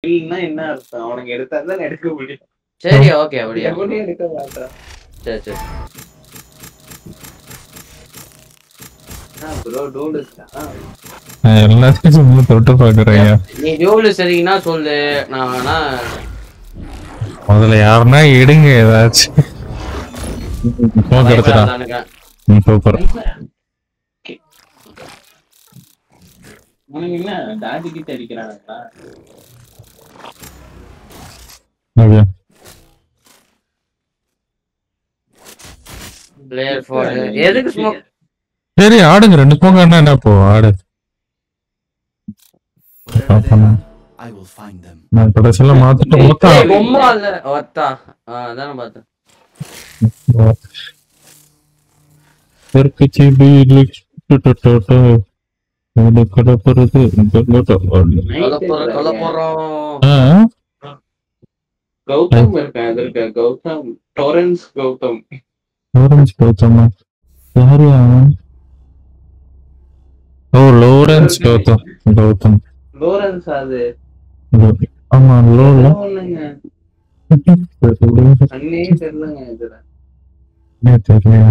கில்னா என்ன அர்த்தம் அவனுக்கு எடுத்தா தான் எடுக்க முடியும் சரி ஓகே அப்படியா எவனையும் எடுக்க மாட்டான் சரி சரி ப்ரோ டூடு நான் எல்லாத்தையும் சும்மா தொட்டு பாக்குறேன் நீ ஜோலு சரிங்கன்னா சொல்லு நான் வேணா முதல்ல யாருன்னா எடுங்க ஏதாச்சும் ஸ்மோக் எடுத்துடா நினைக்கிறேன். சூப்பர் உனக்கு என்ன டாடி கிட்ட அடிக்கிறானுங்களா ஓகே பிளேயர் ஃபோர் எதுக்கு ஸ்மோக் சரி ஆடுங்க ரெண்டு ஸ்மோக் ஆடினா என்ன போ ஆடு பாப்போம். I will find them. நான் கடைசியில மாத்திட்டு மொத்தம் ஏய், பொம்மை இல்ல ஒத்தா ஆ, அதானே பார்த்தேன் தெற்கு சிபியில் கடப்படுறது கொலை கொலை போறோம் கௌதம் இருக்கான் அது இருக்க கௌதம் டொரன்ஸ் கௌதம் லோரன்ஸ் கௌதமா யாரு அவன் oh Lawrence Gautham Gautham Lawrence அது ஆமா லோல ஒண்ணுங்க அண்ணே தெரியலங்க இதுல தெரியல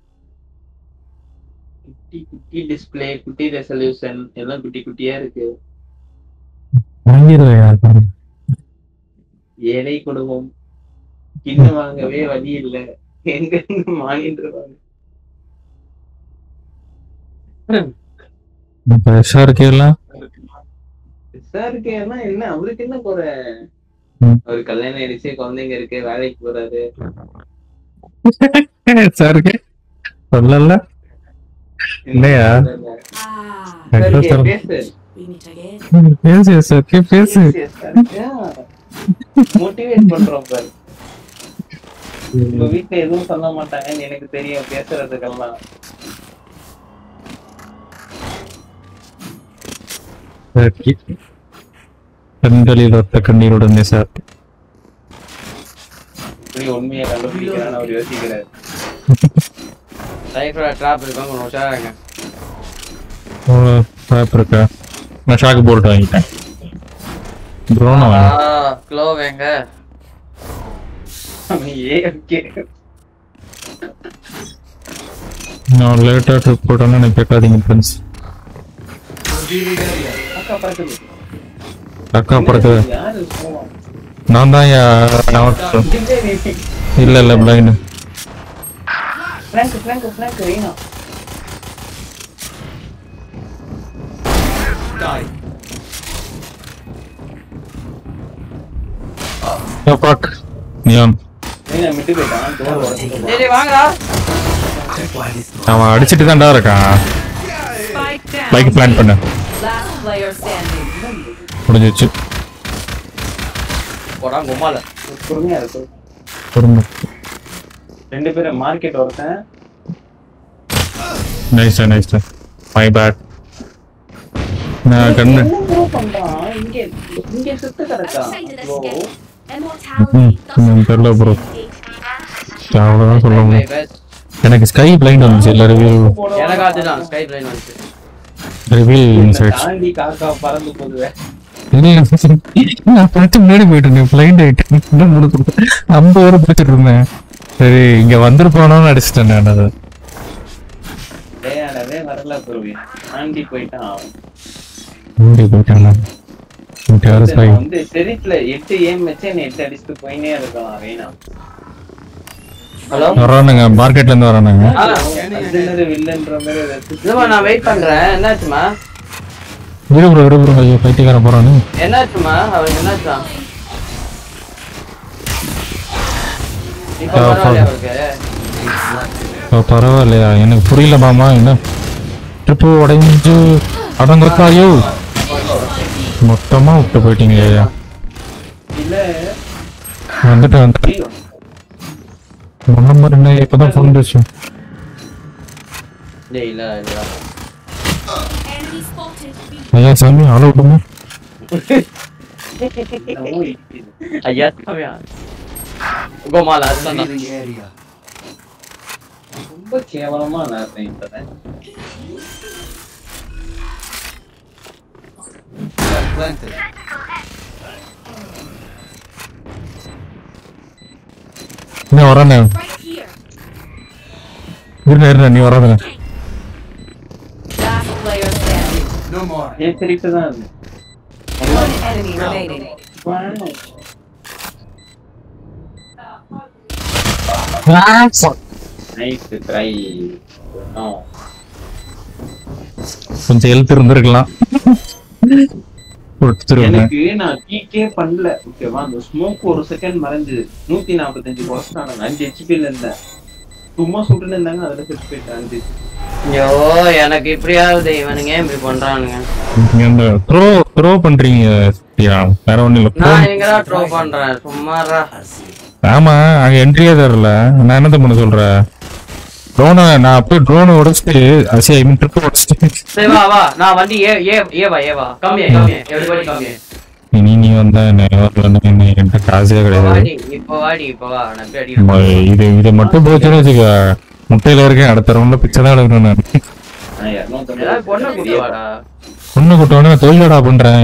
குட்டி குட்டி டிஸ்ப்ளே குட்டி ரெசல்யூஷன் எல்லாம் குட்டி குட்டியா இருக்கு வாங்கிடுவேன் யார் பாருங்க ஏழை குடும்பம் கிண்ணு வாங்கவே வழி இல்ல எங்க இருந்து வாங்கிட்டு இருப்பாங்க இப்ப எஸ்ஆர்கே எல்லாம் சாருக்கு என்ன என்ன அவருக்கு என்ன குறை ம். அவரு கல்யாணம் ஆயிடுச்சு குழந்தைங்க இருக்கு வேலைக்கு போறாரு எஸ்ஆர்கே சொல்லல இல்லையா? சரிக்கே, பேசு பேசு எஸ்ஆர்கே பேசு மோட்டிவேட் பண்றோம் பாரு உங்க வீட்டுல எதுவும் சொல்ல மாட்டாங்கன்னு எனக்கு தெரியும் பேசுறதுக்கெல்லாம் எஸ்ஆர்கே கண்களில் ஒத்த கண்ணீருடன் சார் இப்படி உண்மையை கண்டுபிடிக்கிறான்னு அவர் யோசிக்கிறாரு சைஃபர் ட்ராப் இருக்காங்க கொஞ்சம் உஷாராங்க ட்ராப் இருக்கா நான் ஷாக்கு போட்டு வாங்கிட்டேன் ட்ரோனை வாங்க க்ளோ வேங்க ஏ ஓகே நான் லேட்டா ட்ரிப் போட்டோன்னா எனக்கு கேட்காதீங்க ஃப்ரெண்ட்ஸ் அக்கா பறக்குது அக்கா படக்குது யாரு போவா நான் தான் இல்ல இல்ல பிளைண்ட் ஃப்ராங்க் ஃப்ராங்க் ஃப்ராங்க் வேணும் பாக் நியான் வேணும் விட்டு போயிட்டான் டோர் உடச்சு சரி வாங்கடா அவன் அடிச்சிட்டு தான்டா இருக்கான் Spike down. பைக் பிளான் பண்ண Last player standing. முடிஞ்சிச்சு போடா கும்மால பொறுமையா இருக்கு பொறுமை ரெண்டு பேரும் மார்க்கெட் ஒருத்தன் நைஸ் நைஸ் மை பேட் நான் கண்ணு என்ன ப்ரோ பண்றான் இங்க இங்க சுத்த கிடக்கா ப்ரோ ம், ம், தெரியல ப்ரோ அவ்வளோதான் சொல்ல முடியும் எனக்கு ஸ்கை பிளைண்ட் வந்துச்சு இல்லை ரிவ்யூ எனக்கு அதுதான் ஸ்கை பிளைன் வந்துச்சு ரிவ்யூ இன்சைட்ஸ் தாண்டி காக்கா பறந்து போகுது இல்லை நான் பார்த்து முன்னாடி போயிட்டேன் பிளைண்ட் ஆயிட்டேன் இன்னும் முடிச்சு ஐம்பது வரை பிடிச்சிட்டு இருந்தேன் சரி இங்க வந்துருப்பானோன்னு அடிச்சிட்டேன் நான் அதை விளையாடவே வரல குருவி தாண்டி போயிட்டான் அவன் முன்னாடி போயிட்டேன் நான் யாரும் ஸ்கை நான் வந்து செரிட்ல எட்டு ஏம் வச்சு என்ன எட்டு அடிச்சுட்டு போயினே இருக்கலாம் வேணாம் ஹலோ வரானுங்க மார்க்கெட்ல இருந்து வரானுங்க அர்ஜுனர் வில்லன்ற மாதிரி ஏதாச்சும் இல்லம்மா நான் வெயிட் பண்றேன் என்னாச்சுமா இரு ப்ரோ இரு ப்ரோ ஐயோ பைத்தியக்காரன் போறானு என்னாச்சுமா அவருக்கு என்னாச்சா இப்ப ஆ, பரவாயில்லையா சொல்றேன். அவருக்கு ஓ, பரவாயில்லையா எனக்கு புரியல மாமா என்ன ட்ரிப்பு உடைஞ்சு அடங்கத்தாயோ மொத்தமா விட்டு போயிட்டீங்க ஐயா இல்ல வந்துட்டு வந்துட்டேன் ஐயோ, நம்பர் என்ன இப்பதான் ஃபோன் பேசும் டேய் இல்ல இல்ல ஐயா சாமி ஆள விட்டுமா என்னமோ இருக்குது. ஐயா சாமியா கோமால அதுதான் Revealing area. ரொம்ப கேவலமா நான் இப்பதான் Planted. இன்னும் வரானே Right here. இருங்க இருங்க நீ வராதுங்க Last player standing. No more. என் சிரிப்பு தான் அது One enemy remaining. Wow. Nice try. No. கொஞ்சம் எழுத்து இருந்திருக்கலாம் கொடுத்துருவேன் எனக்கு நான் பீக்கே பண்ணல ஓகேவா அந்த ஸ்மோக் ஒரு செகண்ட் மறைஞ்சு நூத்தி நாற்பத்தஞ்சு குறைச்சிட்டாங்க அஞ்சு ஹெச்பில இருந்தேன் சும்மா சுட்டுன்னு இருந்தாங்க அதுல செத்து போயிட்டேன் அஞ்சு ஐயோ எனக்கு இப்படியாவது இவனுங்க ஏன் இப்படி பண்றானுங்க நீங்க அந்த த்ரோ த்ரோ பண்றீங்க சத்யா. வேற ஒண்ணும் இல்ல throw- நான் எங்கடா ட்ரோ பண்றேன் சும்மாரா ஆமா அங்க என்ட்ரியே தரல நான் என்னத்த பண்ண சொல்றேன் ட்ரோனை நான் அப்படியே ட்ரோனை உடச்சிட்டு அசி ஐ மீன் ட்ரிப் உடச்சிட்டு சரி வா வா நான் வண்டி ஏ ஏ ஏவா ஏவா கம்மியா கம்மியா எவ்வளவு கம்மியா இனி நீ வந்தா என்ன வரலன்னு என்ன என்கிட்ட காசே இப்போ கிடையாது வாடி இப்போ வாடி இப்போ வா நான் போய் அடிக்கிறேன் ம, இது இது மட்டும் போச்சுன்னு வச்சுக்க முட்டையில இருக்கேன் அடுத்த ரவுண்ட்ல பிச்சை தான் எடுக்கணும் நான் நான் இருநூத்தம்பது ஏதாவது பொண்ணை கூட்டு வாடா பொண்ணு கூட்டவனே தொழிலடா பண்றேன்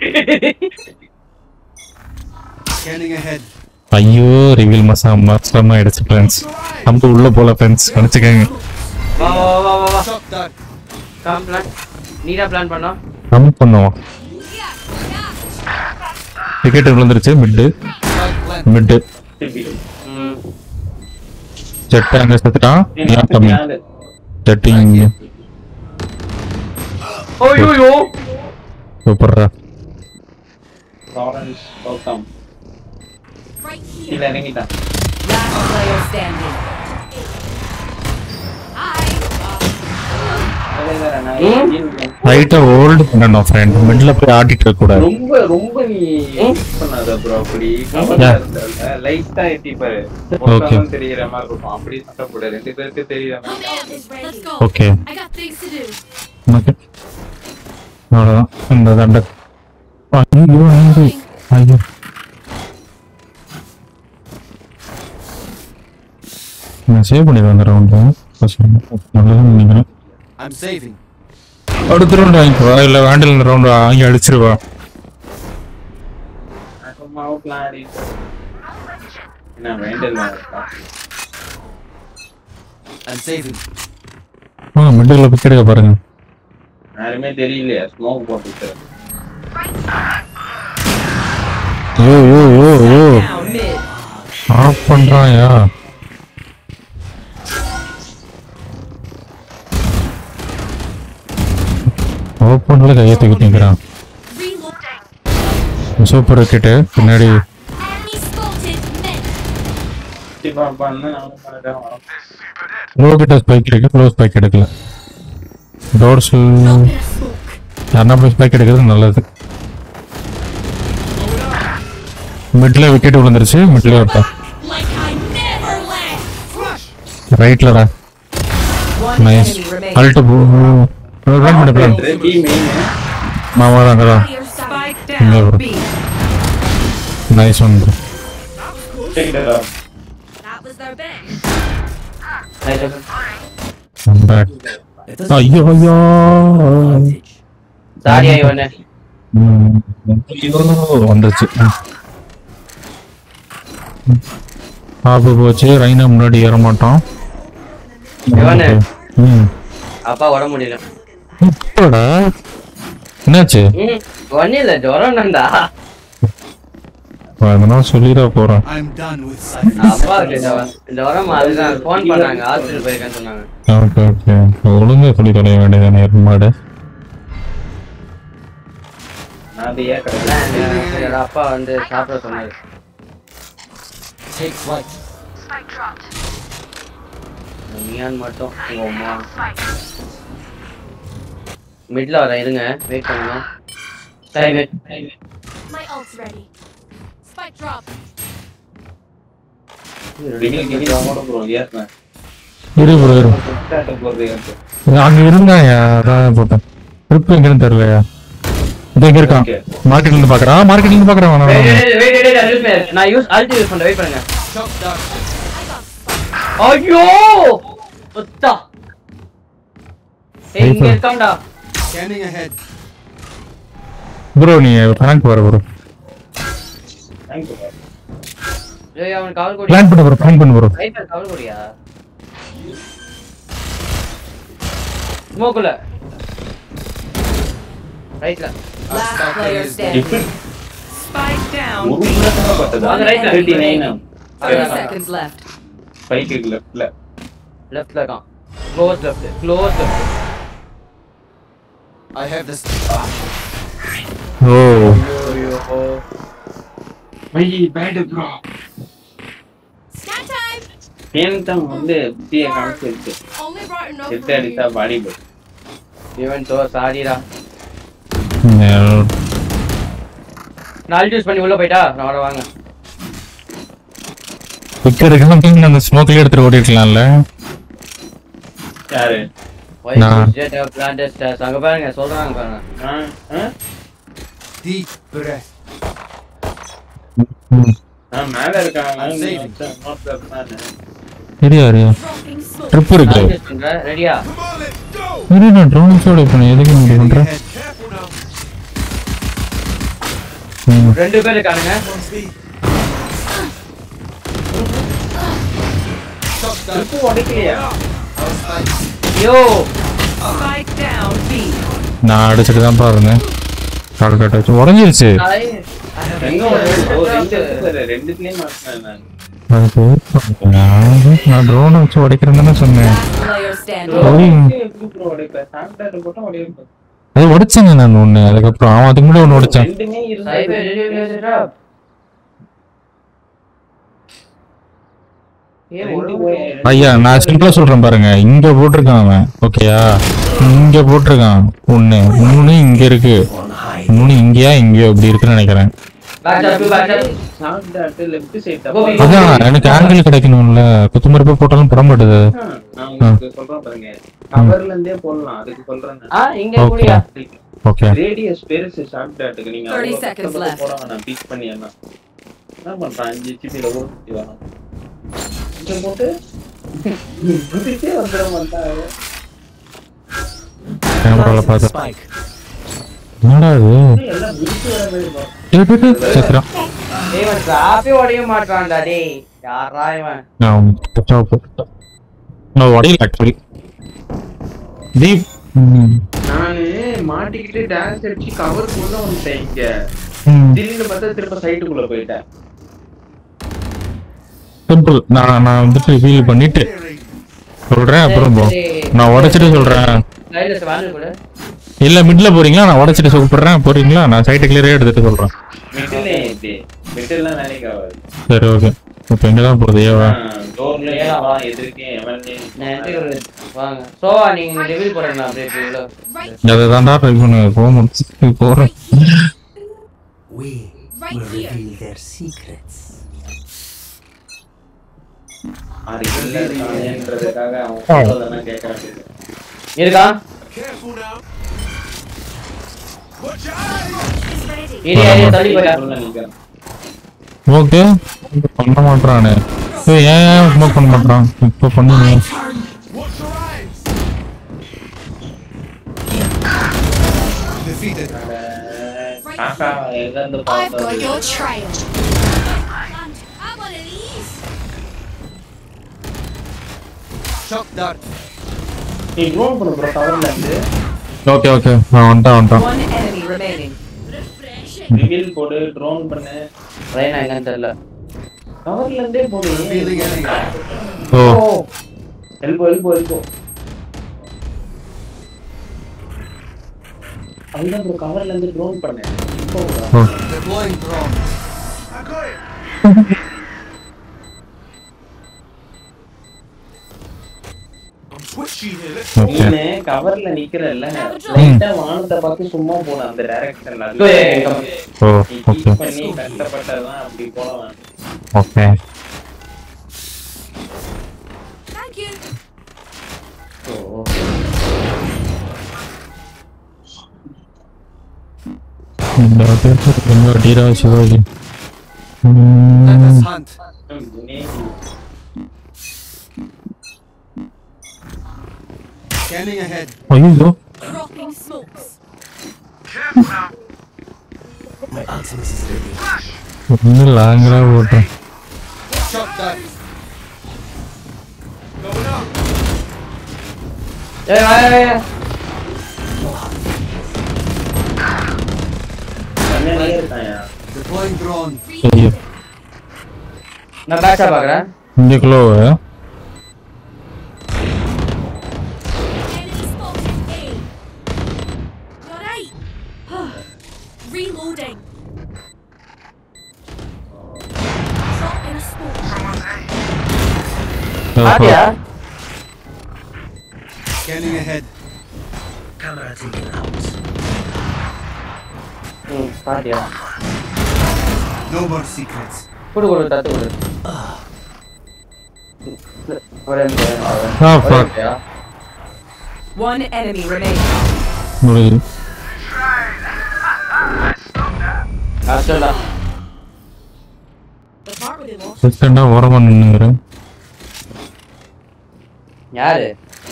Scanning ahead. ஐயோ ரிவீல் மசா மோசமா ஆயிடுச்சு ஃப்ரெண்ட்ஸ் நம்ம உள்ள போல ஃப்ரெண்ட்ஸ் நினைச்சுக்கங்க வா வா வா வா வா Shot that. கம் பிளான் நீடா பிளான் பண்ணா நம்ம பண்ணுவோம் டிக்கெட் விழுந்துருச்சு மிட்டு Spike plant. மிட்டு ம் ஜெட் அங்க செத்துட்டான் ஏன் கம்மி ஜெட்டிங் ஐயோ சூப்பர்ரா Right here. கீழே இறங்கிட்டான் Last player standing. Hi. அதே வேற நான் ம்? எங்கேயும் இருக்கேன். லைட்டா ஹோல்டு பண்ணணும் ஃப்ரெண்ட் மிட்ல போய் ஆடிட்டு இருக்க கூடாது ரொம்ப ரொம்ப நீ யூஸ் பண்ணாத ப்ரோ அப்படி Yeah. லைட்டா எட்டி பாரு Okay. ஒருத்தவங்க தெரியற மாதிரி இருக்கும் அப்படி சண்டை போட ரெண்டு பேருக்கு தெரியற My மாதிரி man is ready. Let's go. Okay I got things to do. Okay அவ்வளோதான் இந்த தண்டை ஐயோ ஐயோ ஐயோ நான் சேவ் பண்ணிடுவேன் அந்த ரவுண்டு நல்லதான் நினைக்கிறேன் I'm saving. அடுத்த ரவுண்டு வாங்கிக்குவா இல்லை வேண்டில் இந்த ரவுண்டு வாங்கி அடிச்சிருவா நான் சும்மா அவுட்லாம் ஆடிட்டு என்ன வேண்டல் I'm saving. ஆ மிடில் பிக் எடுக்க பாருங்க யாருமே தெரியலையா ஸ்மோக் போட்டுட்டு yo yo yo yo Down mid. Off பண்றாயா ஓப்பன்ல கையை தூக்கி நிற்கிறான் Reloading. சூப்பர் விக்கெட்டு பின்னாடி Enemy spotted. Mid. கண்டிப்பா பண்ணு நானும் பண்ணிட்டேன் வரோம் லோ கிட்ட ஸ்பைக் இருக்கு க்ளோ ஸ்பைக் எடுக்கல டோர்ஸ் Open a smoke. யாருன்னா போய் ஸ்பைக் எடுக்கிறது நல்லது மிட்ல விக்கெட் விழுந்துருச்சு மிட்ல ஒருத்தா Like I never left. ரைட்லடா One nice enemy remaining. Ult போ பிளான் பண்ணு பிளான் பி மெயின் மாமா தான் அங்கதான் Player Spike Yeah, down bro. B. Nice ஒன்று That was their best. Back ஐயோ ஐயோ சாரியா இவனே ம், ஐயோ வந்துருச்சு ஆப்பு போச்சு ரைனா முன்னாடி ஏற மாட்டோம் இவனே. ம் அப்பா உடம்பு முடியல இப்படா என்னாச்சு ம் ஒன்னும் இல்ல ஜுரம் தான்டா அதெல்லாம் சொல்லிட போறேன் I'm done with sight. அப்பாவுக்கு ஜுரம் ஜுரம் அதுதான் ஃபோன் பண்ணாங்க ஹாஸ்பிட்டல் போயிருக்கேன்னு சொன்னாங்க ஓகே ஓகே ஒழுங்கா சொல்லி தொலைய வேண்டியதானே எருமாடு நான் அது ஏன் கிடையாது அதான் என்னோட அப்பா வந்து சாப்பிட சொன்னாரு Take flight. நீயான் மட்டும் உங்க அம்மா மிட்ல வரேன் இருங்க வெயிட் பண்ணுங்க சரி wait. My ult's ready. Spike drop. Reveal கிட்ட கூட ப்ரோ ஏறினேன் இரு ப்ரோ இரு ஸ்டார்ட் போறது எனக்கு அங்க இருந்தாயா அதான் போட்டேன் ட்ரிப் எங்கன்னு தெரியலையா இது எங்க இருக்கான் Okay. மார்க்கெட்ல இருந்து பாக்குறான் மார்க்கெட்ல இருந்து பாக்குறான் வேணாம், Wait, வேணாம். wait, wait, wait, wait, wait. நான் யூஸ் அல்ட் யூஸ் பண்றேன் வெயிட் பண்ணுங்க Shot down. ஐயோ சுத்தா ஏய், இங்க Wait, இருக்கான்டா Scanning ahead. ப்ரோ நீ பேங்க் வர ப்ரோ தேங்க்யூ ஏய் அவன் கவர் கொடி பிளான் பண்ண ப்ரோ பிளான் பண்ண ப்ரோ ரைட்ல கவர் கொடியா ஸ்மோக்குல ரைட்ல Last player standing. எப்படி Spike down. ஒரு நிமிஷமா பட்டதா அந்த right ல. Thirty nine 30 seconds left. பைக்கு லெஃப்ட்ல லெஃப்ட்ல இருக்கான் close left close left I have this. Oh ஐய் bad bro Scan time! Phantom வந்து புத்திய காமிச்சிருக்கு Only bright enough எட்டு for அடித்தா you. பாடி போய் ஈவன் சோ சாரிடா நான் யூஸ் பண்ணி உள்ள போயிட்டா நான் வர வாங்க பிக்கர் இருக்கலாம் அந்த ஸ்மோக்லயே எடுத்துட்டு ஓடி இருக்கலாம்ல யாரு ஒய் நான். ஜெட் பிளான்ட் ஸ்டார்ஸ் அங்க பாருங்க சொல்றாங்க பாருங்க ஆ ஆ Deep breath. நான் மேல இருக்காங்க I'm நீ saving. வந்து நோட்ல இருந்தானே சரியா சரியா Dropping smoke. ட்ரிப் இருக்கு நான் யூஸ் பண்றேன் ரெடியா இரு நான் ட்ரோன்ஸோட பண்ண எதுக்கு நீங்க Scanning பண்ற ahead. ம். ரெண்டு பேர் இருக்கானுங்க Shock down. ட்ரிப்பு உடைக்கலையா Our spikes. Yo Spike down. B. நான் அடிச்சுட்டு தான் இருந்தேன் கால் கட்ட வச்சு உடஞ்சிருச்சு எங்க உடையுது? ஓ, ரெண்டு இருக்கு பாரு, ரெண்டுத்துலயும் மாட்டினேன் நான் அது போய் நான் நான் ட்ரோனை வச்சு உடைக்கிறேன்னு தானே சொன்னேன் Last player standing. ஓய். எப்படி ப்ரோ உடைப்பேன் சாப்பிட்டு போட்டா உடைப்பேன் அது உடைச்சேங்க நான் ஒண்ணு அதுக்கப்புறம் அவன் அதுக்கு முன்னாடி ஒண்ணு உடைச்சான் ரெண்டுமே சைபர் இருந்தா ஏ ரெண்டு ஒரு போய் ஐயா நான் சிம்பிளா சொல்றேன் பாருங்க இங்க போட்டிருக்கான் அவன் ஓகேயா இங்க போட்டிருக்கான் ஒண்ணு மூணு இங்க இருக்கு மூணு இங்கயா இங்கயோ அப்படி இருக்குன்னு நினைக்கிறேன் பேக் அப் பேக் அப் சாப்பிட்டு லெஃப்ட் சைடு கோபி. அதான் எனக்கு ஆங்கிள் கிடைக்கணும்ல குத்துமதிப்பா போட்டாலும் புட மாட்டுது நான் உங்களுக்கு சொல்றேன் பாருங்க கவர்ல இருந்தே போடலாம் அதுக்கு சொல்றேன் ஆ இங்க கூடியா ஓகே ரேடியஸ் பெருசு ஷார்ட் டாட்டுக்கு நீங்க 30 அவ்வளவு seconds கஷ்டப்பட்டு left. போட வேணாம் பீக் பண்ணிடலாம் என்ன பண்றான் அஞ்சு ஹெச்பியில கூட சுத்தி வரான் இங்க போட்டு குதிச்சே வந்துட மாட்டாங்க கேமரால பார்த்தேன் Spike. என்னடா இது எல்லாம் குதிச்சு வர மாதிரி இருக்கும். டேய், டேய், டேய், செத்துறான் டேய் இவன் டிராப்பே உடைய மாட்டான்டா டேய் யாரா இவன் நான் பச்சாவ போட்டுட்டேன் நான் உடையில ஆக்சுவலி தீப் ம். நானு மாட்டிக்கிட்டு டான்ஸ் அடிச்சு கவருக்குள்ள வந்துட்டேன் இங்க ம். திடீர்னு பார்த்தா திரும்ப சைட்டுக்குள்ள போயிட்டேன் சிம்பிள் நான் நான் வந்துட்டு ஃபீல் பண்ணிட்டு சொல்றேன் அப்புறம் போ நான் உடைச்சிட்டு சொல்றேன் லைன்ல வாங்க கூட இல்ல மிட்ல போறீங்களா நான் உடைச்சிட்டு கூப்பிடுறேன் போறீங்களா நான் சைட்டு கிளியரே எடுத்துட்டு சொல்றேன் மிட்டிலே இப்படி மிட்டெல்லாம் வேலைக்கு ஆகாது சரி ஓகே இப்போ எங்க தான் போறது ஏவா டோர்ல ஏவா எதிர்க்கே எவன்லே நான் எதுக்கு வாங்க சோ நீங்க ரிவீல் பண்ணுங்க அப்படியே உள்ள Right, அதை தான்டா ட்ரை பண்ணு போக முடிச்சு போறேன் We right will here. reveal their secrets. ஆறு இல்ல இருக்கானேன்றதுக்காக அவன் சொல்றதெல்லாம் கேட்கறான் இருக்கா Is ready. ஏரியா ஏரியா தள்ளி போயிட்டா உள்ள நிக்கிறேன் ஓகே பண்ண மாட்டானே ஏய் ஏன் ஏன் ஸ்மோக் பண்ண மாட்டான் இப்போ பண்ணுங்க Defeated. காக்கா எங்க இருந்து I've got பார்த்தா your trail. And I want of these. Shock dart. நீ ட்ரோன் பண்ண ப்ரோ கவர்ல இருந்து ஓகே ஓகே நான் வந்துட்டான் வந்துட்டான் One enemy remaining. Refreshing. Reveal போடு ட்ரோன் பண்ணு ரைனா என்னன்னு தெரியல கவர்ல இருந்தே போடு Revealing enemy. Oh elbow elbow elbow அதுதான் ப்ரோ கவர்ல இருந்து ட்ரோன் பண்ணு இப்போ ஓ Deploying drone. ஓகே நீனு கவர்ல நிக்கிறல்ல லைட்டா வானத்தை பார்த்து சும்மா போன அந்த டைரக்ஷன்ல ஓ நீ ஓகே keep பண்ணி கஷ்டப்பட்டதான் அப்படி போனவன் ஓகே Thank you. இந்த பேர் ரொம்ப டீரா சிவாஜி Let us ம், hunt. Scanning ahead. ஐயோ Dropping smokes. My ultimate is ready. ஒன்றும் லாங்கரா போட்டேன் dart. ஏய் வா, வா, வா. சென்னையிலே இருக்காயா Deploying drone. ஐயோ நான் பேட்சா பாக்குறேன் இங்க க்ளோவு Enemy spotted A. Got eight. Reloading. Drop in a smoke. பாத்தியா Scanning ahead. ம் பாத்தியா No more secrets. குடு குடு தட்டு குடு ஒரே நிமிஷம், ஒரே நிமிஷம். ஆ ஒரே fuck நிமிஷம். One enemy remaining. முடியுது கஷ்டம்டா. The part where they lost. செகண்டா ஓரமா நின்னுங்கிறேன் யாரு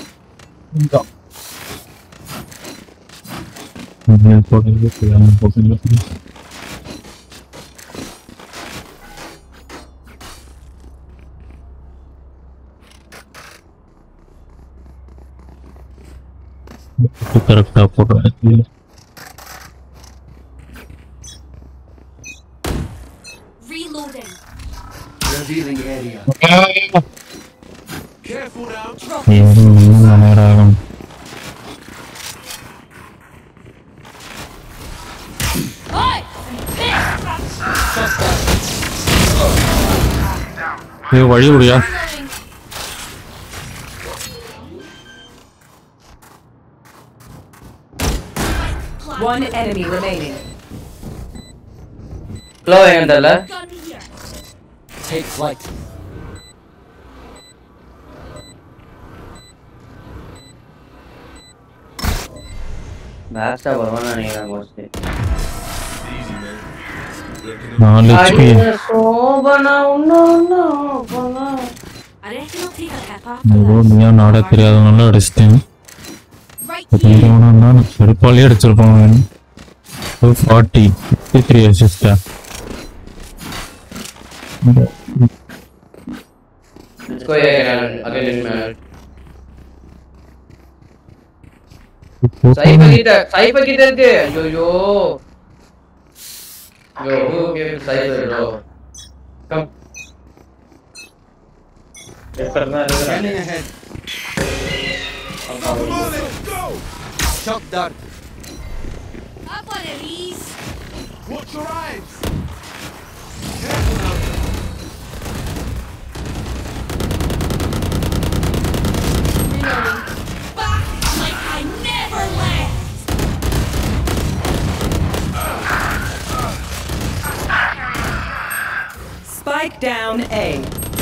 கரெக்டா போடுறேன் Reloading. Revealing area. Drop. மூணு நேரம் ஆகும் Hi. இது வழி விடியா Reloading. One enemy remaining. க்ளோ எங்க தெரியல Gotta be here. Take flight. பேட்சா வருவான்னு நினைக்கிறேன் மோஸ்ட்லி நாலு ஹெச்பி சோபனா இன்னும் Shobana I reckon I'll take a cap after ஏதோ that. நீயா நாட தெரியாதவனால அடிச்சிட்டேன் Right இப்போ here. தெரிஞ்சவனா நான் செருப்பாலே அடிச்சிருப்பான் டூ ஃபார்ட்டி ஃபிஃப்டி த்ரீ அசிஸ்டா Let's go again, again in minute. Cypher கிட்ட சைபர் கிட்ட இருக்கு ஐயோ ஐயோ ஓகே சைபர் ப்ரோ கம் எப்பறம் தான் இருக்கிறேன் Scanning ahead. Shock dart. Have one of these. Reloading. Back like I never left. Spike down A.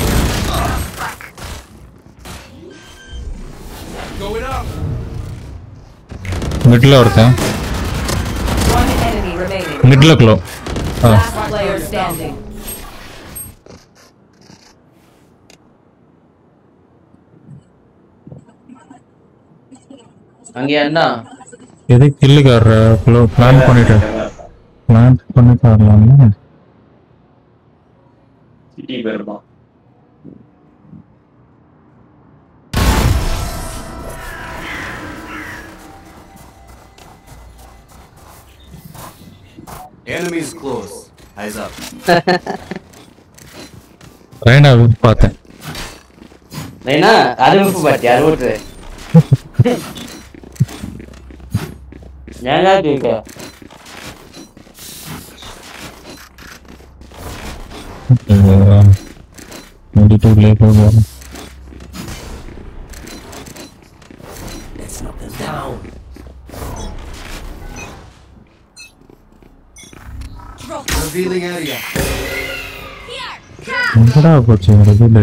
Middle ஒருத்தன் One enemy remaining. மிடில் க்ளோ ஆ Last player standing. அங்க என்ன எது கில்லுக்கு ஆடுற க்ளோ பிளான் பண்ணிட்டு பிளான் பண்ணிட்டு ஆடலாம்ல சிட்டி போயிருப்பான் Enemies close. Eyes up. Reyna பார்த்தேன் என்ன அறிவிப்பு பாத்தி அறுபட்டு ஏங்க கேட்க டுவெண்ட்டி டூ லேட் ஆகும் Drop. Revealing area. Here. Cap. எங்கடா போச்சு இதில்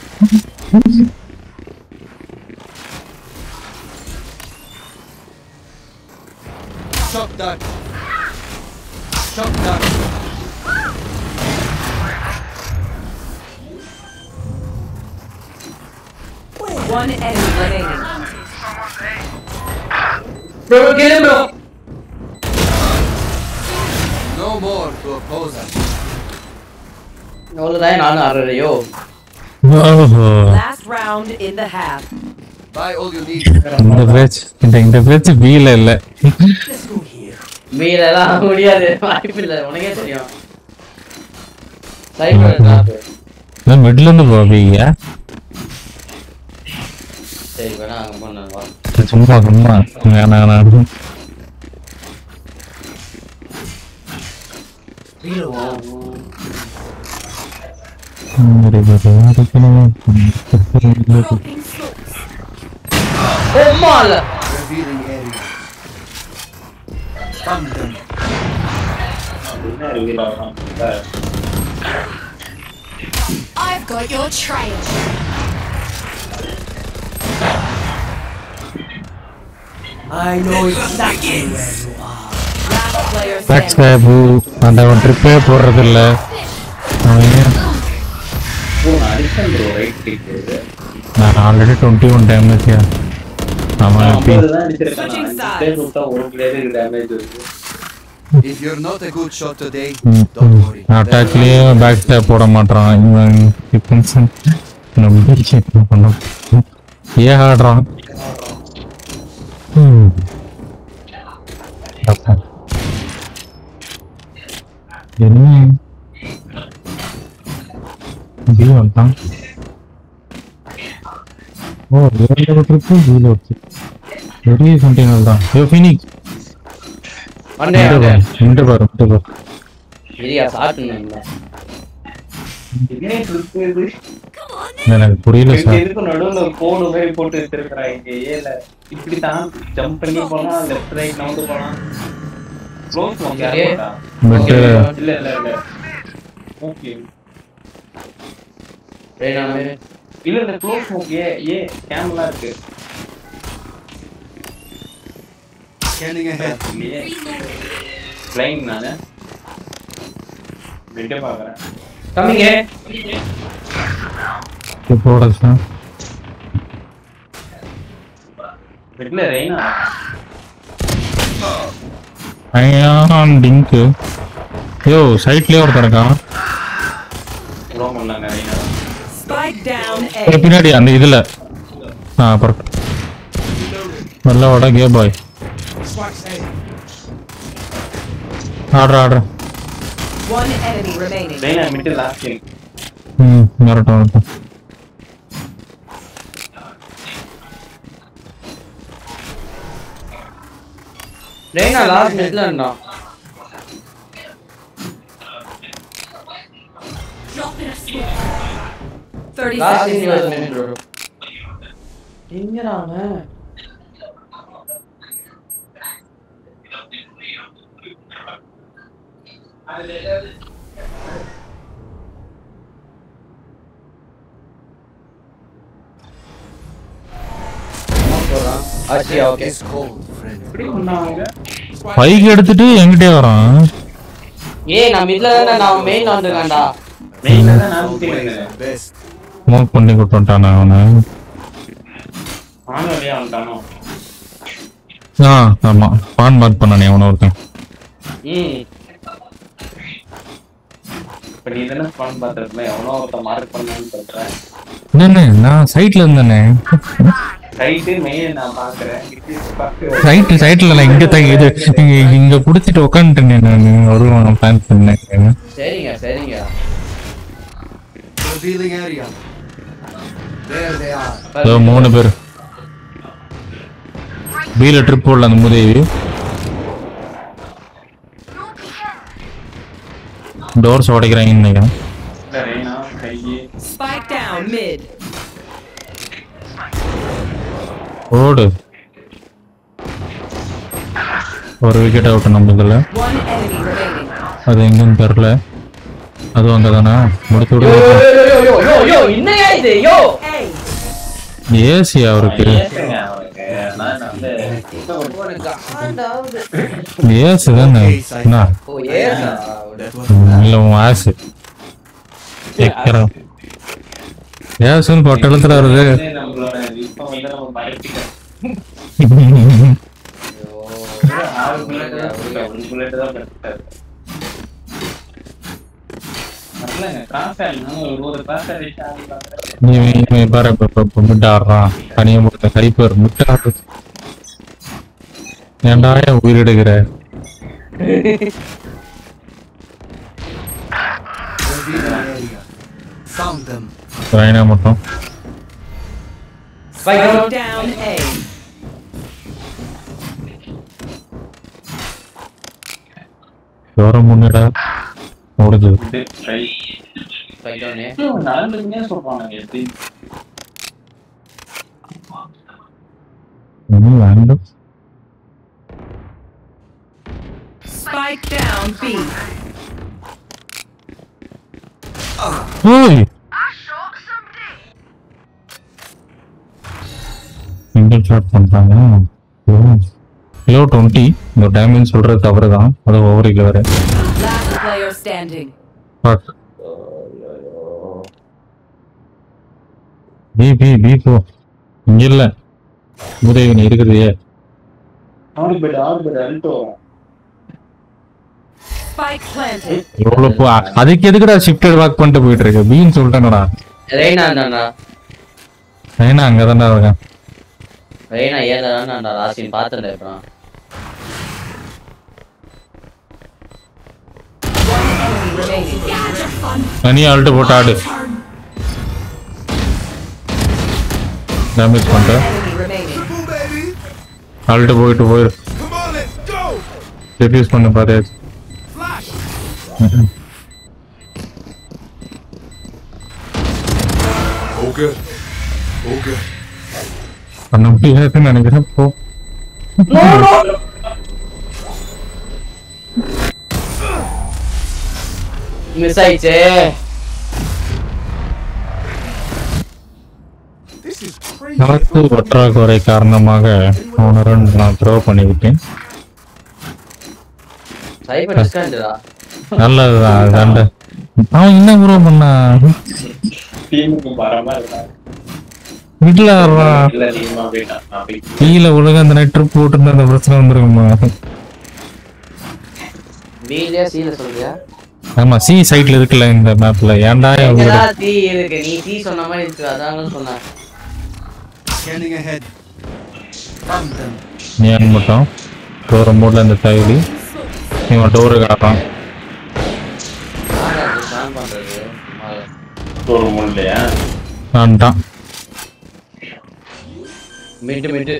Shock dart. Shock dart. One enemy remaining. Bro kill bro No more to oppose us. அவ்வளோதான் நானும் ஆடுறையோ ஓஹோ Last round in the half. Buy all you need. இந்த பேச்சு இந்த இந்த பேச்சு பீல இல்ல மீறலாம் முடியாது வாய்ப்பு இல்லை உனக்கே தெரியும் சைக்கிள் மிட்ல இருந்து போ பீயா சரி வேணா அங்க போன வா சும்மா சும்மா வேணாம் வேணாம் Dropping smokes. சும்மா இல்ல Revealing area. Fund them. என்ன reveal ஆகும்? I've got your trail. I know exactly where you are. Last player back standing. Stop அந்த அவன் ட்ரிப்பே போடுறது இல்ல அவன் ஏன் bro, நான் அடிச்சேன் bro, right click போட்டு. நான் ஆல்ரெடி டுவெண்ட்டி ஒன் டேமேஜ் அவன் நான் எப்படி 50 தான் அடிச்சிருக்கேன். நான் Switching அஞ்சு sides. player விட்டா ஒரு player க்கு damage வருது. If you're not a good shot today, ம், don't ம். worry. அட்டாக்லயே பேக் ஸ்டாப் போட மாட்டான் இவன் டிஃபென்ஸ் நம்ம என்ன பண்ண ஏன் ஆடுறான் ம். அப்பா. என்ன ஜீவோ வந்தான் ஓ இரண்டு ட்ரிப்பு ஜீவோ வச்சு பெரிய கண்டெய்னர் தான் ஐயோ ஃபினிக்ஸ் வந்தே இங்க வந்தே பாரு இங்க பாரு இங்க பாரு இல்லையா சாப்பிட்டு என்ன trip இது? எனக்கு புரியல இங்க சார் எதுக்கு நடுவுல ஒரு கோடு மாதிரி போட்டு வச்சிருக்கிறாங்க ஏல இப்படித்தான் ஜம்ப் பண்ணி போலாம் லெஃப்ட் ரைட் நவுந்து போலாம் க்ளோஸ் மோக் யார் Okay. போட்டா பட் இல்ல இல்ல இல்ல ஓகே வேணாமே இல்ல இல்ல க்ளோஸ் மோக் ஏ ஏ கேம்லாம் இருக்கு Scanning ahead. இல்லையே ஃப்ளைங் நானு விட்டு பாக்குறேன் கம்மிங்க போட சார் விட்ல ரெய்னா ஐயான் டிங்கு யோ சைட்லயே ஒருத்தன் இருக்கான் ப்ரோ பண்ணாங்க ரெய்னா Spike down ஒரு A. பின்னாடி அந்த இதுல ஆ பரவாயில்ல நல்ல வட கே பாய் ஆடுற ஆடுற One enemy remaining. Reyna mid last game ம் வரட்டும் வரட்டும் ரெய்னா லாஸ்ட் மினிட்ல இருந்தான் Drop in a smoke. 30 last seconds இருபது left. மினிட் வரும் எங்கடா அவன் ஆச்சியா ஓகே It's cold, friend. எப்படி பண்ணாங்க பைக் எடுத்துட்டு என்கிட்டயே வரான் ஏய் நான் மிட்ல தானே நான் மெயின் வந்திருக்கேன்டா மெயின்ல தான் நான் Always ஊத்தினேன் best. ஸ்மோக் பண்ணி கொடுத்துட்டான் அவனை நானும் வெளியே வந்துட்டானோ ஆ ஆமா பான் மார்க் பண்ணானே அவனை ஒருத்தன் ம் இப்ப நீ தானே ஸ்பான் பார்த்துருக்கல எவனோ ஒருத்த மார்க் பண்ணான்னு சொல்றேன் என்னண்ணே நான் சைட்ல இருந்தேனே ரைட்டு மெயின் நான் பாக்குறேன் பார்த்து சைட்டு சைட்ல நான் இங்க தான் இது இங்க இங்க புடிச்சிட்டு உட்காந்துட்டேன் நான் வருவான் பிளான் பண்ணேன் சரிங்க சரிங்க Revealing area. There they are. இதோ மூணு பேர் பீல ட்ரிப் போடல அந்த முதேவி டோர்ஸ் உடைக்கிறாங்கன்னு நினைக்கிறேன் இல்ல ரெய்னா கையே Spike down mid. ஓடு ஒரு விக்கெட் அவுட் நம்ம இதுல One enemy remaining. அது எங்கன்னு தெரில அதுவும் அங்கே தானே முடிச்சு யோ யோ விடு யோ யோ யோ யோ என்னையா இது யோ A. ஏசி அவருக்கு ஏசுங்க அவனுக்கு நான் வந்து ஏசி தானே என்ன ஓ ஏசா That was இல்லை உன் ஆசு கேட்குறோம் ஏசுன்னு பொட்டலத்தில் வருது நம்மளோட இப்ப வந்து நம்ம மறைச்சிட்டோம் ஆறு புல்லட் தான் ஒரு புல்லட் தான் பெற்றாரு வரலங்க கிராஸ் ஆகணும் ஒரு ஒரு கிராஸ் அடிச்சு இவன் இவன் பாரு இப்ப- இப்ப- இப்ப மிட் ஆடுறான் தனியா முடித்த கைப்பர் மிட் ஆடுறது ஏன்டா ஏன் உயிரிடுகிற Revealing area. Found them. Raina மட்டும் Spike Spike down. down A. தூரம் முன்னடா முடிஞ்சது இது try. Spike down A. இன்னும் நடந்துக்கிட்டே சொல்றானுங்க எப்படி ஒன்றும் வேண்டாம் Spike down B. ஓய் சிங்கிள் ஷாட் பண்றாங்க கிலோ டுவெண்ட்டி இந்த டேமேஜ் சொல்றது தவறு தான் அது ஓவர் இல்லை வேற Last player standing. But B B B போ இங்க இல்ல உதவி நீ இருக்கிறதே ஆறு பெட் ஆறு பெட் அல்ட்டோ Spike planted. எவ்வளவு போ அதுக்கு எதுக்குடா ஷிஃப்டட் வாக் பண்ணிட்டு போயிட்டு இருக்கு பின்னு சொல்லிட்டேனடா ரெய்னா இருந்தான்டா ஏன்னா அங்கதான்டா இருக்கேன் ரெய்னா ஏழா தான்டா ராசின் பார்த்தல அப்புறம் Enemy remaining. தனியா அழுட்டு போட்டு ஆடு டேமேஜ் பண்ணிட்டேன் Enemy remaining. Boom, baby. அழுட்டு போயிட்டு போயிரு Come on, let's go. Reduce பண்ண பாரு Flash. Oh, good. Oh, good. பண்ண முடியாதுன்னு நினைக்கிறேன் போ மிஸ் ஆயிடுச்சு This is crazy. கலத்து பற்றாக்குறை காரணமாக அவனை ரெண்டு நான் த்ரோ பண்ணிவிட்டேன் சைபர் டிஸ்கவுண்ட்டா நல்லதுதான் அதாண்ட அவன் என்ன ப்ரோ பண்ணா டீமுக்கு மரமா இருக்கான் வீட்டுல இல்ல அதிகமா போயிட்டான் நான் போய் கீழே உலக அந்த நைட் ட்ரிப் போட்டு அந்த பிரச்சனை வந்துருக்குமா பிலே சீல சொல்றியா ஆமா சி சைட்ல இருக்குல்ல இந்த மேப்ல ஏன்டா என் வீடு எங்கடா தீ இருக்கு நீ தீ சொன்ன மாதிரி இருக்கு அதான் சொன்னேன் Scanning ahead. Found them. ஏன் மட்டும் டோர் மூட்ல இந்த தகுதி இவன் டோரு காட்டான் யாரா இது ஸ்டான் பண்றது சும்மா. ஒரு முள்ளையா ஆன்ட்டான் mid mid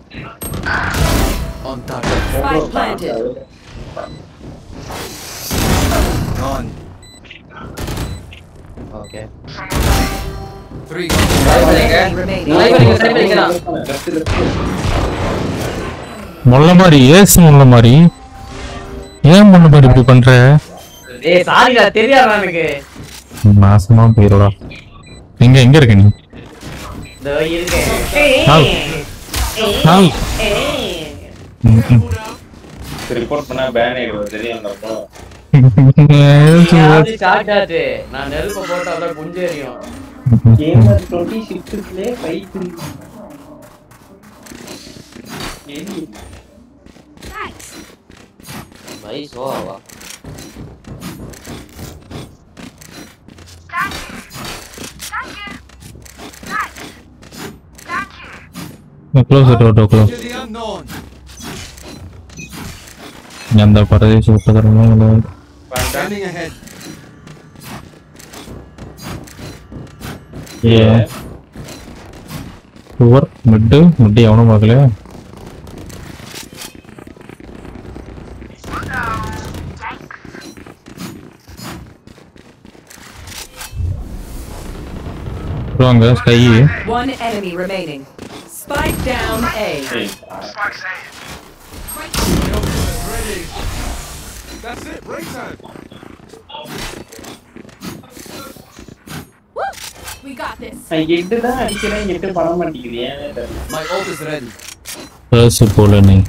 On target. Spike planted. Gone. Okay Three. Cypher எங்க remaining. சைபர் எங்க சைபர் எங்க முள்ள மாதிரி ஏசு முள்ள மாதிரி ஏன் முள்ள மாதிரி இப்படி பண்ற ஏய் சாரிடா தெரியாதா எனக்கு நாசமா போயிடுடா எங்க எங்க இருக்க நீ இதோ இருக்கேன் ஹாய். ஹாய். ம், ம். ரிப்போர்ட் பண்ணா பேன் ஆயிடுவோம் தெரியும் அப்போ ஏசு. அது ஸ்டார்ட் ஆச்சு நான் நெருப்ப போட்டா அவ்வளவு குஞ்சு எரியும் கேமர் டுவெண்ட்டி சிக்ஸ்லேயே ஃபைவ் பை Sova close door close To the unknown. அந்த பரதேசி உத்தரவு Scanning ahead. சுவர் மிட்டு மிட்டு எவனும் பார்க்கலையா வாங்க sky One enemy remaining. Spike down A. Ready. That's it. Break time. Woo! We got this. நான் எட்டு தான் அடிக்கிறேன் எட்டு பண்ண மாட்டேங்குது ஏன்னு தெரியல My ult is ready. கர்ஸ் போல நீ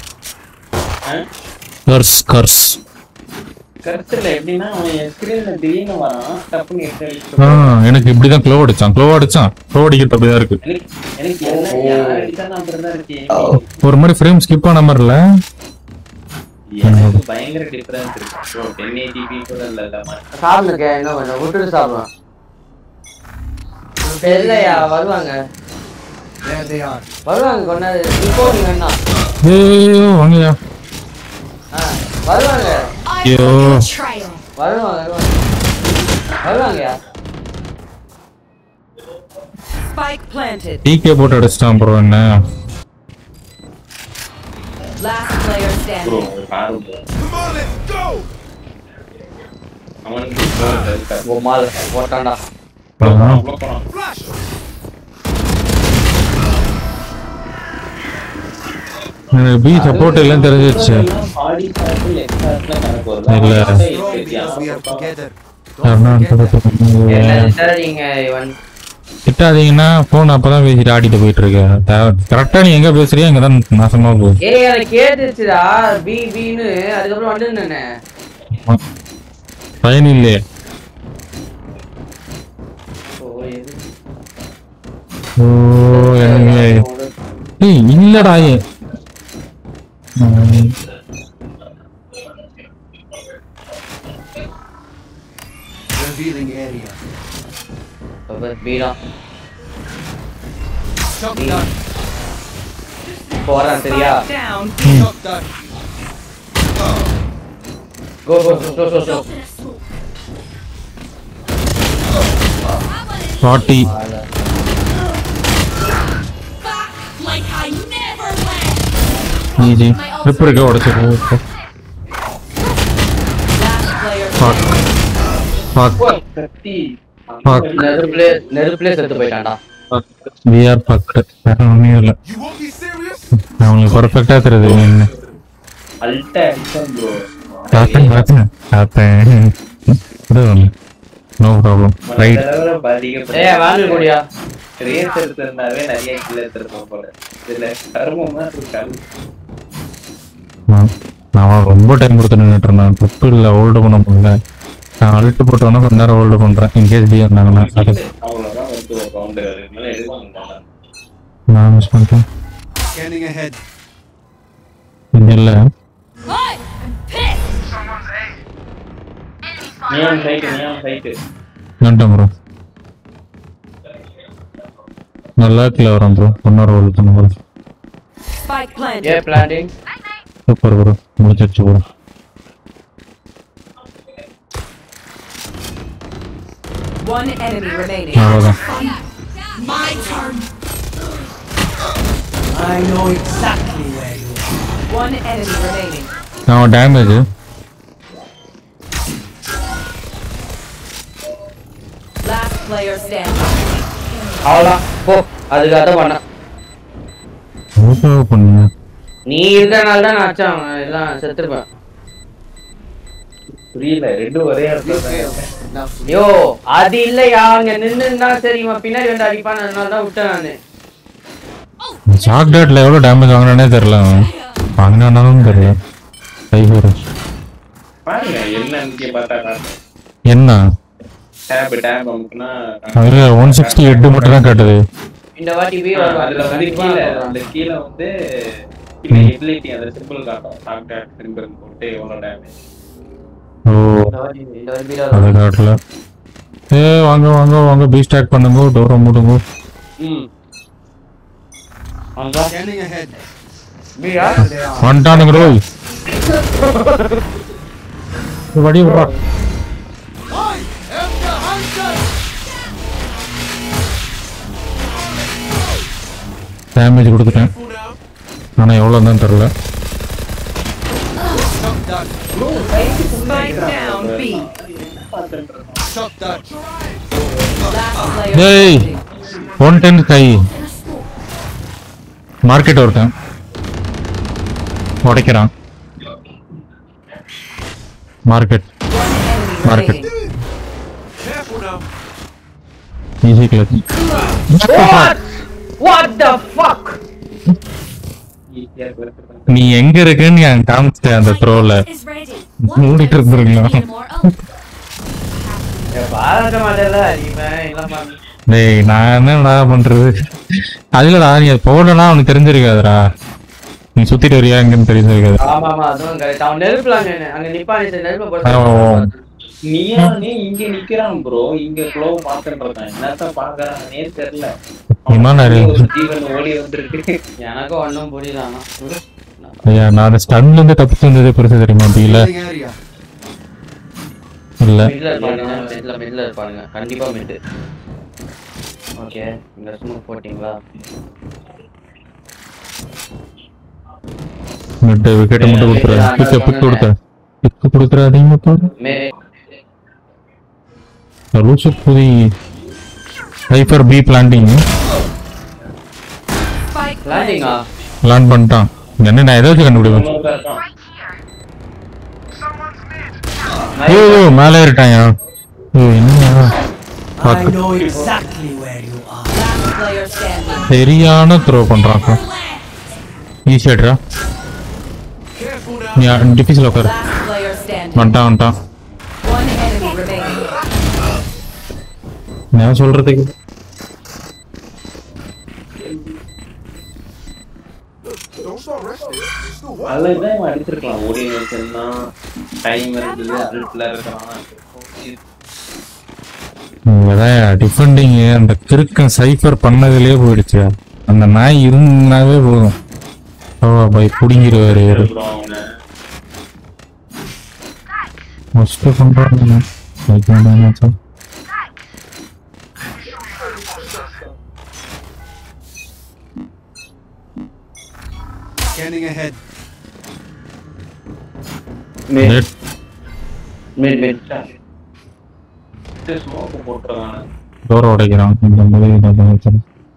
கர்ஸ் கர்ஸ் கருத்துல எப்படின்னா அவன் என் ஸ்கிரீன்ல திடீர்னு வரான் டப்புன்னு எட்டு ஆ அடிச்சு எனக்கு இப்படிதான் க்ளோ அடிச்சான் க்ளோ அடிச்சான் க்ளோ அடிக்கிறது அப்படிதான் இருக்கு எனக்கு எனக்கு என்ன யார் அடிச்சாலும் அப்படிதான் இருக்கு ஒரு மாதிரி ஃப்ரேம் ஸ்கிப் ஆன மாதிரி இல்ல எனக்கு பயங்கர டிஃபரன்ஸ் இருக்கு டென் எயிட்டி கூட இல்ல இல்ல சாப்பிடுங்க இன்னும் கொஞ்சம் விட்டுட்டு சாப்பிடுவேன் இல்லையா வருவாங்க There they are. வருவாங்க கொண்டாது இப்போ நீ வேணா ஐயோ வாங்கயா ஆ வருவாங்க I've Yo. got your trail. வருவாங்க வருவாங்க வருவாங்கயா Spike planted. டிகே போட்டு அடிச்சிட்டான் ப்ரோ என்ன Last player ப்ரோ standing. ஒரு காரு bro. அவனுக்கு இப்போ இருக்காரு. பொம்மால் போட்டான்டா அவ்வளவுதான். அவ்வளோ போறான். எனக்கு பி சப்போர்ட் எல்லாம் தெரிஞ்சிருச்சு ஆடி சார்பில் எக்ஸாக்ட்ல கணக்கு வருது. இல்ல. அவன் வந்து Strong இப்படி because we are அவன் together. யாருன்னா Don't forget that. என்ன திட்டாதீங்க திட்டாதீங்க இவன் திட்டாதீங்கன்னா போன் அப்பதான் பேசிட்டு ஆடிட்டு போயிட்டு இருக்கேன் கரெக்டா நீ எங்க பேசுறியோ அங்கதான் நாசமா போகுது ஏய் அதை கேட்டுச்சுடா பி பின்னு அதுக்கப்புறம் வந்து நின்னே பயன் இல்லையே ஓ எது ஓ எனக்கு ஏய் இல்லடா ஏ ம், Revealing area. பீடா Shotgun. போறான் சரியா Down. Shotgun. Go go go go go Open a smoke. Forty Back like I never left. Easy trip இருக்க உடச்சிருக்கு Last player ஃபாக் ஃபாக் கத்தி ஃபாக் நெருப்புலே நெருப்புலே செத்து போயிட்டான்டா விஆர் பக்கெட் வேற ஒன்றும் இல்லை அவங்களுக்கு பர்ஃபெக்டா தெரியுது என்ன அல்ட்ட அடிச்சான் ப்ரோ பார்த்தேன் பார்த்தேன் பார்த்தேன் இது ஒன்று நோ ப்ராப்ளம் ரைட் ஏய் வாங்க கூடியா ரேஸ் எடுத்திருந்தாவே நிறைய கில் எடுத்திருப்போம் போல இதுல கருமமா இருக்காது நான் ரொம்ப டைம் கொடுத்து நின்றுட்டு இருந்தேன் ட்ரிப் இல்லை ஹோல்டு பண்ண முடியல நான் அழுட்டு போட்டு வேணா கொஞ்ச நேரம் ஹோல்டு பண்றேன் இன்கேஸ் டி இருந்தாங்கன்னா அது அவ்வளவுதான் வந்து ஒரு ரவுண்டு அதுக்கு மேல எடுக்க நான் மிஸ் பண்ணிட்டேன் Scanning ahead. இது இல்லை Hi, I'm pissed. Neon side Neon side வந்துட்டேன் ப்ரோ நல்லா கீழே வரேன் ப்ரோ இன்னொரு ஹோல்டு பண்ண bro Spike A planted. Planting super bro முடிச்சிருச்சு ப்ரோ One enemy remaining. அவ்வளோதான் My turn. I know exactly where you are. One enemy remaining. நான் damage Last player standing. அவ்வளோதான் போ அதுக்கு அதை பண்ண ஓகே பண்ணுங்க நீ இருக்கனால தான் நான் அச்சான் எல்லாம் செத்துருப்பேன் புரியல ரெண்டும் ஒரே இடத்துல தான் இருக்கு. Now for யோ அது இல்லையா அங்க நின்னுன்னா சரி இவன் பின்னாடி வந்து அடிப்பான் அதனால தான் விட்டேன் நானு சாக்லேட்ல எவ்வளோ டேமேஜ் வாங்கினானே தெரியல அவன் வாங்கினானாலும் தெரியல சைபர் பாருங்க என்ன முக்கிய பார்த்தா என்ன டேப் டேப் அமுக்குனா அதுல ஒன் சிக்ஸ்டி எட்டு மட்டும் தான் காட்டுது இந்த வாட்டி வீ ஆ, அதுல வந்து கீழே அந்த கீழே வந்து கீழே ம். எபிலிட்டி அந்த சிம்பிள் காட்டும் சாக்லேட் சிம்பிள் போட்டு எவ்வளவு டேமேஜ் ஓ இந்த வாட்டி இந்த வாட்டி வீரா அது காட்டல ஏ வாங்க வாங்க வாங்க பீ ஸ்டாக் பண்ணுங்க டோரை மூடுங்க ம் அங்க scanning ahead. Veera There they are. வந்துட்டானுங்க ரோய் வடி விட்றா டேமேஜ் கொடுத்துட்டேன் ஆனா எவ்வளோ தான் தெரில Shotgun. Spike down. B. Shotgun. Last player டேய் standing. ஒன் டென் கை மார்க்கெட் ஒருத்தன் உடைக்கிறான் market One enemy Market. remaining. Easy clutch What? What the fuck? ஈஸியா இருக்கு நீ எங்க இருக்குன்னு என் காமிச்சிட்டேன் அந்த த்ரோல Is ready. மூடிட்டு இருந்துருங்களா Need more oak. பாராட்ட மாட்டேல இவன் இல்லாம டேய் நான் என்னடா பண்றது அதுலடா நீ அது போடனா அவனுக்கு தெரிஞ்சிருக்காதுடா நீ சுத்திட்டு வரியா எங்கன்னு தெரிஞ்சிருக்காது ஆமா ஆமா அதுவும் கரெக்ட் அவன் நெருப்புல அங்க அங்க நிப்பானி சரி நெருப்ப ஆ, ஓ, ஓ. போட்டு நீயா நீ இங்க நிக்கிறான் ப்ரோ இங்க க்ளோ பாத்துட்டு இருக்கான் என்னத்த பாக்குறானே தெரியல இமான் அவன் நிறைய- ஒரு ஜீவன் ஓடி வந்திருக்கு எனக்கும் ஒன்றும் புரியல ஆனா விடு. ஐயா நான் ஸ்டன்ல இருந்து தப்பிச்சு வந்ததே பெருசு தெரியுமா அப்படில Revealing area. இல்ல மிட்ல இருப்பானுங்க மிட்ல மிட்ல இருப்பானுங்க கண்டிப்பா மிட் ஓகே இந்த ஸ்மோக் போட்டிங்களா மிட் விக்கெட் மட்டும் கொடுத்துரு பிக்க பிக் கொடுத்துரு பிக்கு கொடுத்துறாதீங்க பாரு மே லூசு புதி ஹைப்பர் பி பிளான்டிங் Spike லேண்டிங்கா பிளான் பண்ணிட்டான் என்ன நான் ஏதாச்சும் கண்டுபிடிப்பேன் இன்னொருத்தன் இருக்கான். ஐயோ மேலே ஏறிட்டாயா ஐயோ என்னையா I பார்த்து know exactly where you are. last player standing. சரியான த்ரோ பண்றான் ஈஸியாடுறா நீ டிஃபீஸில் உட்காரு Last player standing. வந்துட்டான் வந்துட்டான் One enemy remaining. நான் சொல்றதுக்கு அதுலதான் இவன் அடிச்சிருக்கலாம் ஓடி வச்சிருந்தான் டைம் இருக்குது அல்ட்ல இருக்கான் அதான் டிஃபெண்டிங் அந்த கிறுக்கன் சைஃபர் பண்ணதுலயே போயிடுச்சு அந்த நாய் இருந்தாவே போதும் ஓ பை புடிங்கிருவாரு இவரு அப்புறம் அவனை மஸ்ட் பண்றாங்க psycho Scanning ahead. Mid mid mid smoke போட்டுருக்கான் டோர் உடைக்கிறான் இந்த மாதிரி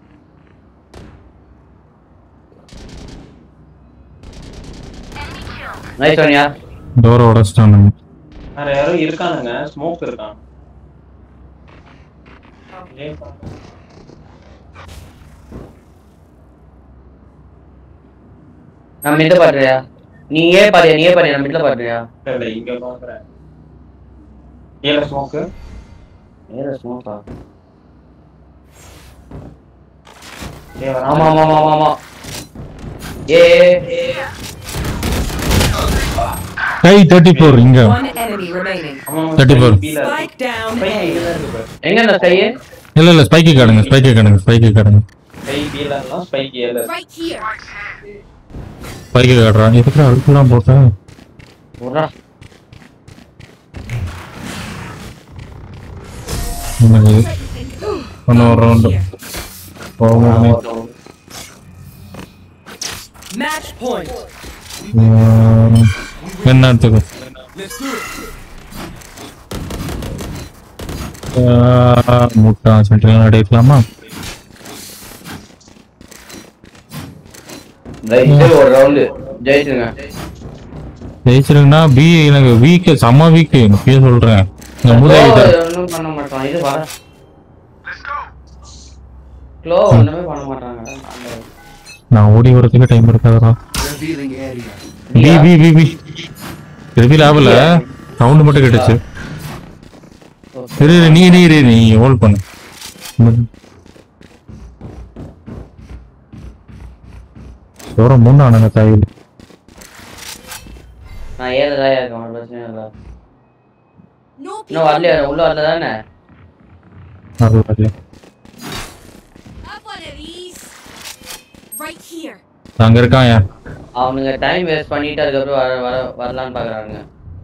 நைஸ் ஒன்யா டோர் உடைச்சிட்டானுங்க வேற யாரும் இருக்கானுங்க ஸ்மோக் இருக்கான் நான் மிட்ல பாடுறியா நீ ஏன் பாடுறியா நீ ஏன் பாடுறியா நான் மிட்ல பாடுறியா இல்ல இங்க பாக்குறேன் ஏல ஸ்மோக்கு வேற ஸ்மோக்கா ஏ ஆமா ஆமா ஆமா ஆமா ஆமா ஏ கை தேர்ட்டி ஃபோர் இங்க One enemy remaining. Thirty four Spike down A. எங்க இந்த ஸ்கையே இல்ல இல்ல ஸ்பைக்கு காடுங்க ஸ்பைக்கு காடுங்க ஸ்பைக்கு காடுங்க ஸ்பை பீல ஸ்பை ஏல Right here. ஸ்பைக்கு காடுறான் எதுக்கு அழுக்குலாம் போட்டேன் உர்ரா ஒன்று ஒரு ரவுண்டு போகணும் Match point. என்ன எடுத்துக்கோ முட்டா சென்ட்ரல் அடைக்கலாமா ரைட்டு ஒரு ரவுண்டு ஜெயிச்சுங்க ஜெயிச்சிருங்கன்னா பி எனக்கு வீக்கு செம்ம வீக்கு இப்பயே சொல்றேன் இந்த முதல் ஒன்றும் பண்ண மாட்டான் இது வர க்ளோ ஒண்ணுமே பண்ண மாட்டாங்க அந்த- நான் ஓடி வரதுக்கு டைம் இருக்காதா Revealing area. B B B B reveal ஆகல சவுண்ட் மட்டும் கேட்டுச்சு இரு இரு, நீ நீ இரு, நீ ஹோல்ட் பண்ணு தூரம் மூணு ஆனாங்க தாயில் நான் ஏழு தான் இருக்கேன் ஒரு பிரச்சனை இல்லை No இன்னும் people. வரலையா உள்ள வரல தானே அது வரல Have one of these. Right here. அங்க இருக்கான் யார் அவனுங்க டைம் வேஸ்ட் பண்ணிட்டு அதுக்கப்புறம் வர வர வரலான்னு பாக்குறானுங்க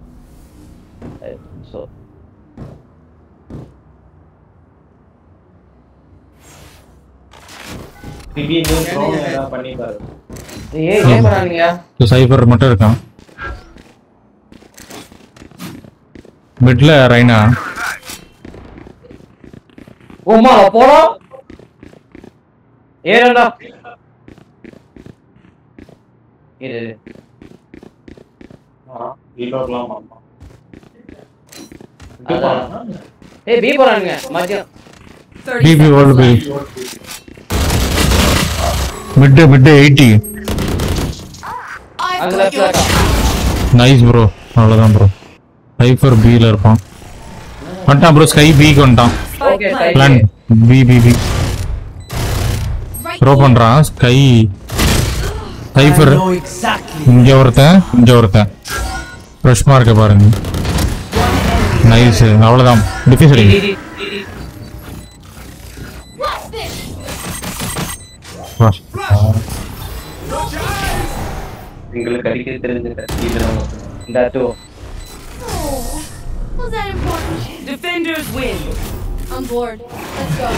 ஸோ திடீர்னு த்ரோன் ஏதாவது பண்ணி பாரு ஏய் ஏன் பண்ணானுங்க சைபர் மட்டும் இருக்கான் மிட்ல ரைனா உமா போறோம் ஏறடா இரு இரு. ரீலோட்லாம் பண்ணலாம் இது அதான். பண்ணலாம். ஏய் பி போறானுங்க மதியம் 30 பிபி seconds வேர்ல்டு B left. Mid mid eighty I've அங்க got லெஃப்ட்ல your இருக்கான் நைஸ் ப்ரோ அவ்வளோதான் ப்ரோ சைஃபர் பியில் இருப்பான் வந்துட்டான் ப்ரோ ஸ்கை பிக்கு வந்துட்டான் Spike Okay, planted. Plan B B B right throw here. பண்றான் Skye I Cypher know exactly. இங்க ஒருத்தன் இங்க ஒருத்தன் ஃப்ரெஷ் மார்க்க பாருங்க One enemy நைஸ் அவ்வளவுதான் டிஃபீஸ் அடிங்க What's this? வா. எங்களுக்கு அடிக்க தெரிஞ்ச கத்தி இதெல்லாம் இந்த டூ Oh, was that important? Defenders win. I'm bored. Let's go.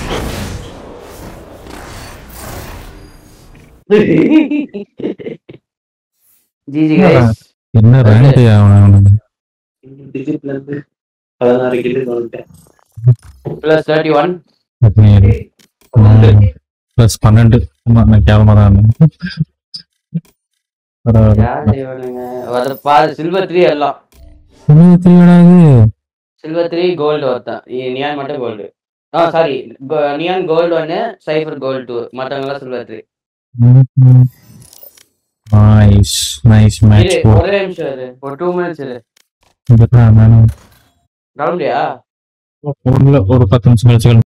GG guys என்ன ரேங்க் அவன் டிஜிட்ல இருந்து பதினாறு கிலோ வந்துட்டேன் பிளஸ் தேர்ட்டி ஒன் பதினேழு ப்ளஸ் பன்னெண்டு ஆமா, நான் கேவலமா தான் இருந்தேன். பரவாயில்ல. யார் இவனுங்க அது பாரு சில்வர் த்ரீ எல்லாம் என்ன தெரியுமாடா இது? சில்வர் த்ரீ கோல்டு ஒருத்தன் நியான் மட்டும் கோல்டு ஆ சாரி நியான் கோல்டு ஒன்று சைஃபர் கோல்டு டூ மற்றவங்களாம் சில்வர் த்ரீ ம்ஹும். நைஸ் நைஸ் மேட்ச் இரு ஒரே நிமிஷம் இரு ஒரு டூ மினிட்ஸ் இரு போன் கிளம்பியா ஒரு பத்து நிமிஷம் கழிச்சு